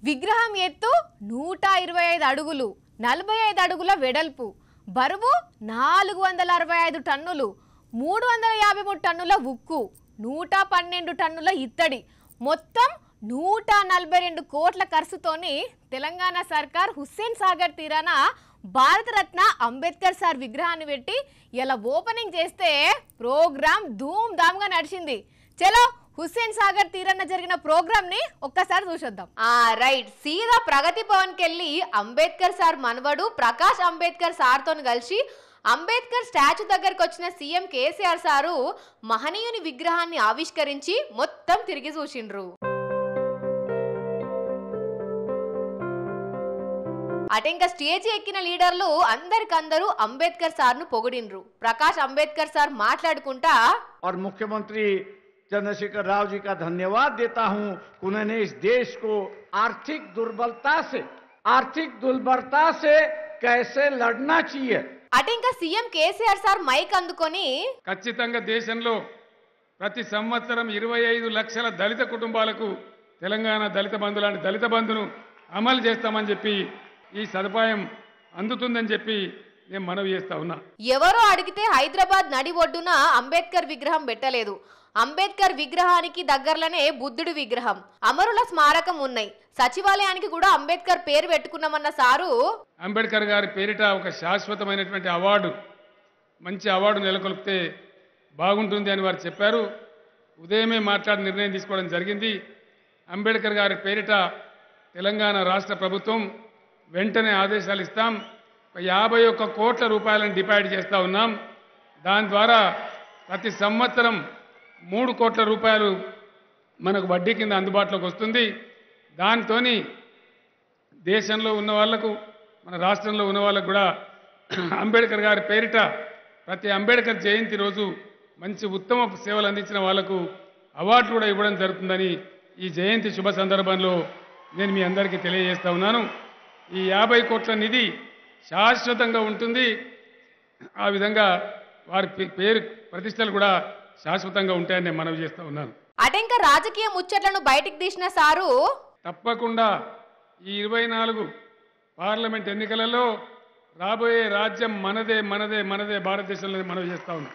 విగ్రహం ఎత్తు నూట ఇరవై ఐదు అడుగులు నలభై ఐదు అడుగుల వెడల్పు బరువు నాలుగు వందల అరవై ఐదు టన్నులు మూడు వందల యాభై మూడు టన్నుల ఉక్కు నూట పన్నెండు టన్నుల ఇత్తడి మొత్తం నూట నలభై రెండు కోట్ల ఖర్చుతోని తెలంగాణ సర్కార్ హుస్సేన్ సాగర్ తీరాన భారతరత్న అంబేద్కర్ సార్ విగ్రహాన్ని పెట్టి ఇలా ఓపెనింగ్ చేస్తే ప్రోగ్రామ్ ధూమ్ ధామ్గా నడిచింది చలో హుస్సేన్ సాగర్ తీరాన జరిగిన ప్రోగ్రామ్ ని ఒక్కసారి చూసొద్దాం ఆ రైట్ సీదా ప్రగతి భవన్ కెళ్ళి అంబేద్కర్ సార్ మనవడు ప్రకాష్ అంబేద్కర్ సార్ తోని కలిసి అంబేద్కర్ స్టాచ్యూ దగ్గరకు వచ్చిన సీఎం కేసీఆర్ సారు మహనీయుని విగ్రహాన్ని ఆవిష్కరించి మొత్తం తిరిగి చూసిండ్రు అటెంక స్టేజ్ ఎక్కిన లీడర్లు అందరికందరూ అంబేద్కర్ సార్ను పొగిడిన్రు ప్రకాష్ అంబేద్కర్ సార్ మాట్లాడుకుంటా और मुख्यमंत्री चंद्रशेखर राव जी का धन्यवाद देता हूं कि उन्होंने इस देश को आर्थिक दुर्बलता से आर्थिक दुर्बलता से कैसे लड़ना चाहिए అటెంక సీఎం కేసీఆర్ సార్ మైక్ అందుకొని ఖచ్చితంగా దేశంలో ప్రతి సంవత్సరం ఇరవై ఐదు లక్షల దళిత కుటుంబాలకు తెలంగాణ దళిత బంధు లాంటి దళిత బంధును అమలు చేస్తామని చెప్పి ఈ సదుపాయం అందుతుందని చెప్పి నేను మనవి చేస్తా ఉన్నా ఎవరో అడిగితే హైదరాబాద్ నడి ఒడ్డున అంబేద్కర్ విగ్రహం పెట్టలేదు అంబేద్కర్ విగ్రహానికి దగ్గరలోనే బుద్ధుడి విగ్రహం అమరుల స్మారకం ఉన్నాయి సచివాలయానికి కూడా అంబేద్కర్ పేరు పెట్టుకున్నామన్న సారు అంబేద్కర్ గారి పేరిట ఒక శాశ్వతమైనటువంటి అవార్డు మంచి అవార్డు నెలకొల్పితే బాగుంటుంది అని వారు చెప్పారు ఉదయమే మాట్లాడి నిర్ణయం తీసుకోవడం జరిగింది అంబేద్కర్ గారి పేరిట తెలంగాణ రాష్ట్ర ప్రభుత్వం వెంటనే ఆదేశాలు ఇస్తాం ఒక యాభై ఒక్క కోట్ల రూపాయలను డిపాజిట్ చేస్తూ ఉన్నాం దాని ద్వారా ప్రతి సంవత్సరం మూడు కోట్ల రూపాయలు మనకు వడ్డీ కింద అందుబాటులోకి వస్తుంది దాంతోని దేశంలో ఉన్న వాళ్లకు మన రాష్ట్రంలో ఉన్న వాళ్ళకు కూడా అంబేద్కర్ గారి పేరిట ప్రతి అంబేద్కర్ జయంతి రోజు మంచి ఉత్తమ సేవలు అందించిన వాళ్లకు అవార్డు కూడా ఇవ్వడం జరుగుతుందని ఈ జయంతి శుభ సందర్భంలో నేను మీ అందరికీ తెలియజేస్తా ఉన్నాను ఈ యాభై కోట్ల నిధి శాశ్వతంగా ఉంటుంది ఆ విధంగా వారి పే- పేరు ప్రతిష్టలు కూడా శాశ్వతంగా ఉంటాయని నేను మనవి చేస్తా ఉన్నాను అటెంక రాజకీయ ముచ్చట్లను బయటికి తీసిన సారు తప్పకుండా ఈ ఇరవై నాలుగు పార్లమెంట్ ఎన్నికలలో రాబోయే రాజ్యం మనదే మనదే మనదే భారతదేశంలో మనవి చేస్తా ఉన్నాం